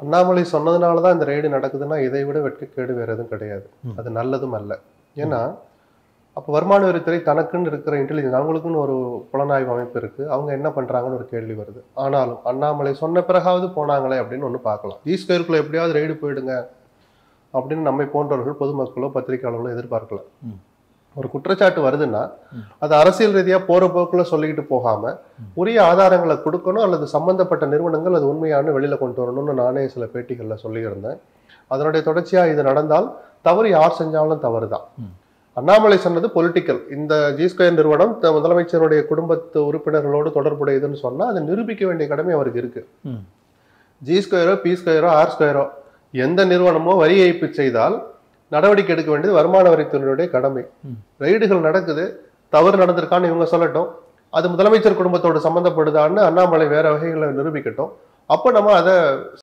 அண்ணாமலை சொன்னதுனால தான் இந்த ரெய்டு நடக்குதுன்னா இதை விட வெட்கக்கேடு வேற எதுவும் கிடையாது ம். அது நல்லதும் அல்ல ஏன்னா அப்போ வருமான வரித்துறை தனக்குன்னு இருக்கிற இன்டெலிஜென்ஸ் அவங்களுக்குன்னு ஒரு புலனாய்வு அமைப்பு இருக்கு அவங்க என்ன பண்றாங்கன்னு ஒரு கேள்வி வருது ஆனாலும் அண்ணாமலை சொன்ன பிறகாவது போனாங்களே அப்படின்னு ஒன்று பார்க்கலாம் ஜி ஸ்கொயருக்குள்ள எப்படியாவது ரெய்டு போயிடுங்க அப்படின்னு நம்மை போன்றவர்கள் பொதுமக்களோ பத்திரிகையாளர்களோ எதிர்பார்க்கல ம். ஒரு குற்றச்சாட்டு வருதுன்னா ம். அது அரசியல் ரீதியா போற போக்குல சொல்லிக்கிட்டு போகாம ம். உரிய ஆதாரங்களை கொடுக்கணும் அல்லது சம்பந்தப்பட்ட நிறுவனங்கள் அது உண்மையானு வெளியில கொண்டு வரணும்னு நானே சில பேட்டிகள்ல சொல்லியிருந்தேன் அதனுடைய தொடர்ச்சியா இது நடந்தால் தவறு யார் செஞ்சாலும் தவறுதான் ம். அண்ணாமலை சொன்னது பொலிட்டிக்கல் இந்த ஜி ஸ்கொயர் நிறுவனம் த- முதலமைச்சருடைய குடும்பத்து உறுப்பினர்களோடு தொடர்புடையதுன்னு சொன்னா அதை நிரூபிக்க வேண்டிய கடமை அவருக்கு இருக்கு ம். ஜி ஸ்கொயரோ பி ஸ்கொயரோ ஆர் ஸ்கொயரோ எந்த நிறுவனமோ வரி ஏய்ப்பு செய்தால் நடவடிக்கை எடுக்க வேண்டியது வருமான வரித்துறையுடைய கடமை ம். ரைடுகள் நடக்குது தவறு நடந்திருக்கான்னு இவங்க சொல்லட்டும் அது முதலமைச்சர் குடும்பத்தோடு சம்மந்தப்படுதான்னு அண்ணாமலை வேற வகைகளை நிரூபிக்கட்டும் அப்போ நம்ம அதை